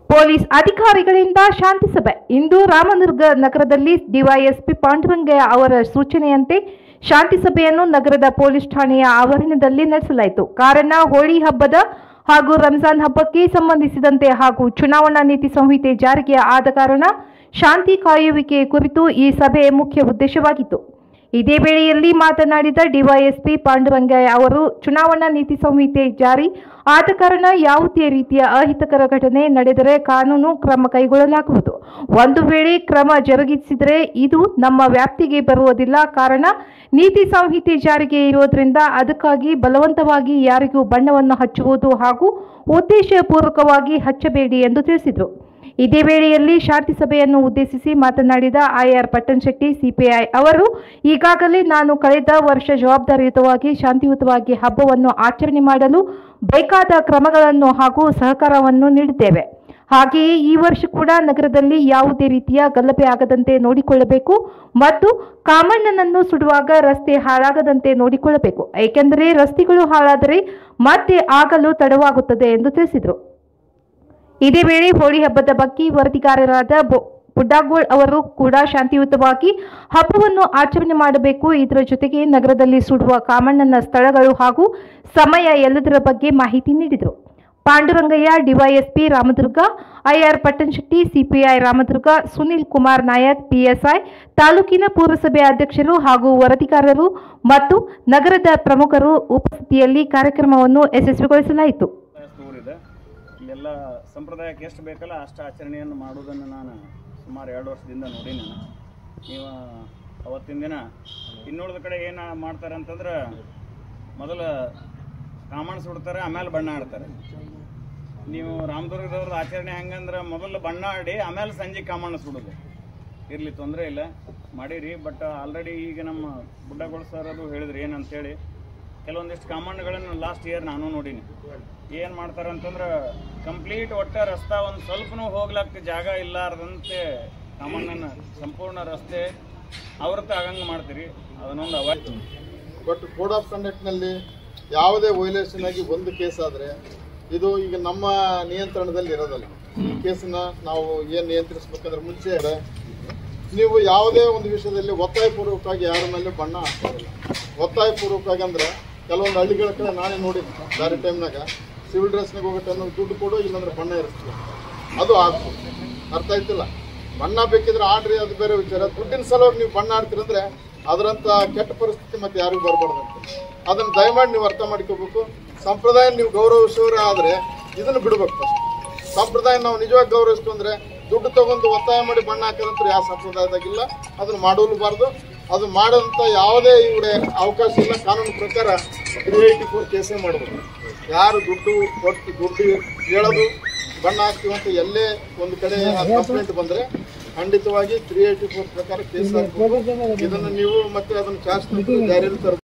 police ಅಧಿಕಾರಿಗಳಿಂದ ಶಾಂತಿ ಸಭೆ ಇಂದು ರಾಮದುರ್ಗ ನಗರದಲ್ಲಿ ಡಿವೈಎಸ್ಪಿ ಪಾಂಡುರಂಗಯ್ಯ ಅವರ ಸೂಚನೆಯಂತೆ ಶಾಂತಿ ಸಭೆಯನ್ನು ನಗರದ ಪೊಲೀಸ್ ಠಾಣೆಯ ಆವರಣದಲ್ಲಿ ನಡೆಸಲಾಯಿತು ಕಾರಣ ಹೋಳಿ ಹಬ್ಬದ ಹಾಗೂ ರಂಜಾನ್ ಹಬ್ಬಕ್ಕೆ ಸಂಬಂಧಿಸಿದಂತೆ ಹಾಗೂ ಚುನಾವಣಾ ನೀತಿ ಸಂಹಿತೆ ಜಾರಿಗೆ ಆದ ಕಾರಣ ಶಾಂತಿ ಕಾಯುವಿಕೆ ಕುರಿತು ಈ ಸಭೆಯ ಮುಖ್ಯ ಉದ್ದೇಶವಾಗಿತ್ತು ಇದೇ ವೇಳೆಯಲ್ಲಿ ಮಾತನಾಡಿದ ಡಿವೈಎಸ್ಪಿ ಪಾಂಡುರಂಗಯ್ಯ ಅವರು ಚುನಾವಣಾ ನೀತಿ ಸಂಹಿತೆ ಜಾರಿ ಆದ ಕಾರಣ ಯಾವುದೇ ರೀತಿಯ ಅಹಿತಕರ ಘಟನೆ ನಡೆದರೆ ಕಾನೂನು ಕ್ರಮ ಕೈಗೊಳ್ಳಲಾಗುವುದು ಒಂದು ವೇಳೆ ಕ್ರಮ ಜರುಗಿಸಿದರೆ ಇದು ನಮ್ಮ ವ್ಯಾಪ್ತಿಗೆ ಬರುವುದಿಲ್ಲ ಕಾರಣ ನೀತಿ ಸಂಹಿತೆ ಜಾರಿಗೆ ಇರುವುದರಿಂದ ಅದಕ್ಕಾಗಿ ಬಲವಂತವಾಗಿ ಯಾರಿಗೂ ಬಣ್ಣವನ್ನು ಹಚ್ಚುವುದು ಹಾಗೂ ಉದ್ದೇಶಪೂರ್ವಕವಾಗಿ ಹಚ್ಚಬೇಡಿ ಎಂದು ತಿಳಿಸಿದರು ಇದೇ ವೇಳೆಯಲ್ಲಿ ಶಾಂತಿ ಸಭೆಯನ್ನು ಉದ್ದೇಶಿಸಿ ಮಾತನಾಡಿದ ಐಆರ್ ಪಟ್ಟಣ್ ಶೆಟ್ಟಿ ಸಿಪಿಐ ಅವರು ಈಗಾಗಲೇ ನಾನು ಕಳೆದ ವರ್ಷ ಜವಾಬ್ದಾರಿಯುತವಾಗಿ ಶಾಂತಿಯುತವಾಗಿ ಹಬ್ಬವನ್ನು ಆಚರಣೆ ಮಾಡಲು ಬೇಕಾದ ಕ್ರಮಗಳನ್ನು ಹಾಗೂ ಸಹಕಾರವನ್ನು ನೀಡಿದ್ದೇವೆ ಹಾಗೆಯೇ ಈ ವರ್ಷ ಕೂಡ ನಗರದಲ್ಲಿ ಯಾವುದೇ ರೀತಿಯ ಗಲಭೆ ಆಗದಂತೆ ನೋಡಿಕೊಳ್ಳಬೇಕು ಮತ್ತು ಕಾಮಣ್ಣನನ್ನು ಸುಡುವಾಗ ರಸ್ತೆ ಹಾಳಾಗದಂತೆ ನೋಡಿಕೊಳ್ಳಬೇಕು ಏಕೆಂದರೆ ರಸ್ತೆಗಳು ಹಾಳಾದರೆ ಮತ್ತೆ ಆಗಲು ತಡವಾಗುತ್ತದೆ ಎಂದು ತಿಳಿಸಿದರು ಇದೇ ವೇಳೆ ಹೋಳಿ ಹಬ್ಬದ ಬಗ್ಗೆ ವರದಿಗಾರರಾದ ಬೊ- ಬುಡ್ಡಾಗೋಳ್ ಅವರು ಕೂಡ ಶಾಂತಿಯುತವಾಗಿ ಹಬ್ಬವನ್ನು ಆಚರಣೆ ಮಾಡಬೇಕು ಇದರ ಜೊತೆಗೆ ನಗರದಲ್ಲಿ ಸುಡುವ ಕಾಮಣ್ಣನ ಸ್ಥಳಗಳು ಹಾಗೂ ಸಮಯ ಎಲ್ಲದರ ಬಗ್ಗೆ ಮಾಹಿತಿ ನೀಡಿದರು Pandurangaiah DYSP Ramdurg I R Pattanashetti CPI Ramdurg Sunil Kumar Nayak PSI ತಾಲೂಕಿನ ಪುರಸಭೆ ಅಧ್ಯಕ್ಷರು ಹಾಗೂ ವರದಿಗಾರರು ಮತ್ತು ನಗರದ ಪ್ರಮುಖರು ಉಪಸ್ಥಿತಿಯಲ್ಲಿ ಕಾರ್ಯಕ್ರಮವನ್ನು ಯಶಸ್ವಿಗೊಳಿಸಲಾಯಿತು ಊರಿದೆ ಇಲ್ಲೆಲ್ಲ ಸಂಪ್ರದಾಯಕ್ಕೆ ಎಷ್ಟು ಬೇಕಲ್ಲ ಅಷ್ಟು ಆಚರಣೆಯನ್ನು ಮಾಡುವುದನ್ನು ನಾನು ಸುಮಾರು ಎರಡು ವರ್ಷದಿಂದ ನೋಡೀನಿ ನಾನು ನೀವು ಅವತ್ತಿನ ದಿನ ಇನ್ನುಳಿದ ಕಡೆ ಏನು ಮಾಡ್ತಾರೆ ಅಂತಂದ್ರೆ ಮೊದಲು ಕಾಮಣ್ಣ ಸುಡ್ತಾರೆ ಆಮೇಲೆ ಬಣ್ಣ ಆಡ್ತಾರೆ ನೀವು ರಾಮದುರ್ಗದವ್ರದ್ದು ಆಚರಣೆ ಹೆಂಗಂದ್ರೆ ಮೊದಲು ಬಣ್ಣ ಆಡಿ ಆಮೇಲೆ ಸಂಜೆ ಕಾಮಣ್ಣ ಸುಡೋದು ಇರಲಿ ತೊಂದರೆ ಇಲ್ಲ ಮಾಡೀರಿ ಬಟ್ ಆಲ್ರೆಡಿ ಈಗ ನಮ್ಮ ಬುಡ್ಡಗಳು ಸರ್ ಅದು ಹೇಳಿದ್ರು ಏನಂತೇಳಿ ಕೆಲವೊಂದಿಷ್ಟು ಕಾಮಣ್ಣಗಳನ್ನು ಲಾಸ್ಟ್ ಇಯರ್ ನಾನು ನೋಡೀನಿ ಏನು ಮಾಡ್ತಾರೆ ಅಂತಂದ್ರೆ ಕಂಪ್ಲೀಟ್ ಒಟ್ಟ ರಸ್ತಾ ಒಂದು ಸ್ವಲ್ಪನೂ ಹೋಗ್ಲಕ್ಕ ಜಾಗ ಇಲ್ಲಾರ್ದಂತೆ ಕಾಮಣ್ಣನ ಸಂಪೂರ್ಣ ರಸ್ತೆ ಆವೃತ್ತ ಆಗಂಗೆ ಮಾಡ್ತೀರಿ ಅದನ್ನೊಂದು ಅವಾಯ್ಡ್ ಬಟ್ ಕೋಡ್ ಆಫ್ ಕಂಡಕ್ಟ್ನಲ್ಲಿ ಯಾವುದೇ ವೈಲೇಷನ್ ಆಗಿ ಒಂದು ಕೇಸ್ ಆದರೆ ಇದು ಈಗ ನಮ್ಮ ನಿಯಂತ್ರಣದಲ್ಲಿ ಇರೋದಲ್ಲ ಈ ಕೇಸನ್ನ ನಾವು ಏನು ನಿಯಂತ್ರಿಸ್ಬೇಕಂದ್ರೆ ಮುಂಚೆ ನೀವು ಯಾವುದೇ ಒಂದು ವಿಷಯದಲ್ಲಿ ಒತ್ತಾಯಪೂರ್ವಕವಾಗಿ ಯಾರ ಮೇಲೆ ಬಣ್ಣ ಹಾಕೋದಿಲ್ಲ ಒತ್ತಾಯಪೂರ್ವಕವಾಗಿ ಅಂದ್ರೆ ಕೆಲವೊಂದು ಹಳ್ಳಿಗಳ ಕಡೆ ನಾನೇ ನೋಡಿದ್ದೆ ದಾರಿ ಟೈಮ್ನಾಗ ಸಿವಿಲ್ ಡ್ರೆಸ್ನಾಗ ಹೋಗೋ ಟೈಮ್ನಾಗ ದುಡ್ಡು ಕೊಡು ಇಲ್ಲಾಂದ್ರೆ ಬಣ್ಣ ಇರಿಸ್ತೀವಿ ಅದು ಆಗ್ಬೋದು ಅರ್ಥ ಆಯ್ತಿಲ್ಲ ಬಣ್ಣ ಬೇಕಿದ್ರೆ ಆಡ್ರಿ ಅದು ಬೇರೆ ವಿಚಾರ ದುಡ್ಡಿನ ಸಲುವಾಗಿ ನೀವು ಬಣ್ಣ ಆಡ್ತೀರಂದ್ರೆ ಅದರಂತ ಕೆಟ್ಟ ಪರಿಸ್ಥಿತಿ ಮತ್ತೆ ಯಾರಿಗೂ ಬರಬಾರ್ದಂತ ಅದನ್ನ ದಯಮಾಡಿ ನೀವು ಅರ್ಥ ಮಾಡ್ಕೋಬೇಕು ಸಂಪ್ರದಾಯ ನೀವು ಗೌರವಿಸೋರೆ ಆದ್ರೆ ಇದನ್ನು ಬಿಡ್ಬೇಕು ಫಸ್ಟ್ ಸಂಪ್ರದಾಯ ನಾವು ನಿಜವಾಗಿ ಗೌರವಿಸ್ತು ಅಂದ್ರೆ ದುಡ್ಡು ತಗೊಂಡು ಒತ್ತಾಯ ಮಾಡಿ ಬಣ್ಣ ಹಾಕೋದಂತ ಯಾವ ಸಂಪ್ರದಾಯದಾಗಿಲ್ಲ ಅದನ್ನ ಮಾಡಲೂಬಾರ್ದು ಅದು ಮಾಡೋಂಥ ಯಾವುದೇ ಇವ್ರೆ ಅವಕಾಶ ಇಲ್ಲ ಕಾನೂನು ಪ್ರಕಾರ ತ್ರೀ ಏಯ್ಟಿ ಫೋರ್ ಕೇಸೇ ಮಾಡಬೇಕು ಯಾರು ದುಡ್ಡು ಕೊಟ್ಟು ದುಡ್ಡು ಹೇಳೋದು ಬಣ್ಣ ಹಾಕ್ತೀವಂತ ಎಲ್ಲೇ ಒಂದು ಕಡೆ ಕಂಪ್ಲೇಂಟ್ ಬಂದ್ರೆ ಖಂಡಿತವಾಗಿ ತ್ರೀ ಏಯ್ಟಿ ಫೋರ್ ಪ್ರಕಾರ ಕೇಸ್ ಹಾಕ್ಬೇಕು ಇದನ್ನು ನೀವು ಮತ್ತೆ ಅದನ್ನು ಚಾರ್ಜ್ ಜಾರಿಯಲ್ಲಿ ತರಬೇಕು